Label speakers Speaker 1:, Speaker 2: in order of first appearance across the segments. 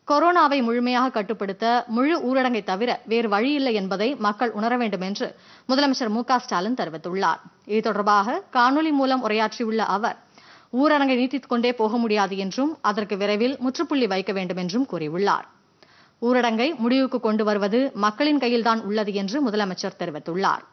Speaker 1: கொரோனாவை முழுமையாக கட்டுப்படுத்த முழு ஊரடங்கை தவிர வேறு வழியில்லை என்பதை மக்கள் உணர வேண்டும் என்று முதலமைச்சர் மு க ஸ்டாலின் தெரிவித்துள்ளார் இது தொடர்பாக காணொலி மூலம் உரையாற்றியுள்ள அவர் ஊரடங்கை நீட்டித்துக் கொண்டே போக முடியாது என்றும் அதற்கு விரைவில் முற்றுப்புள்ளி வைக்க வேண்டும் என்றும் கூறியுள்ளார் ஊரடங்கை முடிவுக்கு கொண்டு வருவது மக்களின் கையில்தான் உள்ளது என்று முதலமைச்சர் தெரிவித்துள்ளார்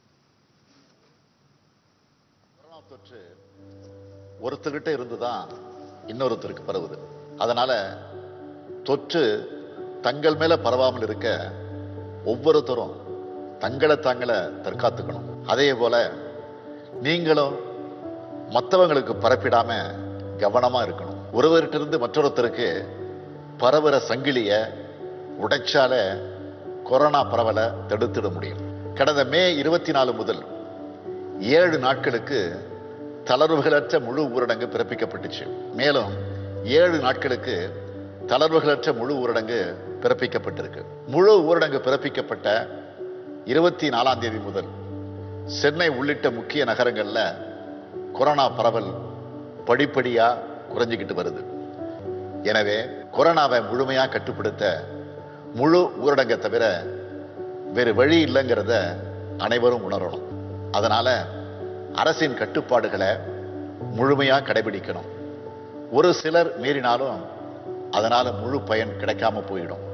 Speaker 2: கொரோனா தொற்று ஒருத்தர்கிட்ட இருந்து தான் இன்னொருத்தருக்கு பரவுது அதனால தொற்று தங்கள் மேல பரவாமல் இருக்க ஒவ்வொருத்தரும் தங்களை தாங்களை தற்காத்துக்கணும் அதே போல நீங்களும் மற்றவங்களுக்கு பரப்பிடாம கவனமா இருக்கணும் ஒருவர்கிட்ட இருந்து மற்றொருத்தருக்கு பரவுற சங்கிலிய உடைச்சால கொரோனா பரவலை தடுத்திட முடியும் கடந்த மே இருபத்தி நாலு முதல் ஏழு நாட்களுக்கு தளர்வுகளற்ற முழு ஊரடங்கு பிறப்பிக்கப்பட்டுச்சு மேலும் ஏழு நாட்களுக்கு தளர்வுகளற்ற முழு ஊரடங்கு பிறப்பிக்கப்பட்டிருக்கு முழு ஊரடங்கு பிறப்பிக்கப்பட்ட இருபத்தி நாலாம் தேதி முதல் சென்னை உள்ளிட்ட முக்கிய நகரங்கள்ல கொரோனா பரவல் படிப்படியா குறைஞ்சிக்கிட்டு வருது எனவே கொரோனாவை முழுமையா கட்டுப்படுத்த முழு ஊரடங்கை தவிர வேறு வழி இல்லைங்கிறத அனைவரும் உணரணும் அதனால அரசின் கட்டுப்பாடுகளை முழுமையா கடைபிடிக்கணும் ஒரு சிலர் மீறினாலும் அதனால முழு பயன் கிடைக்காம போயிடும்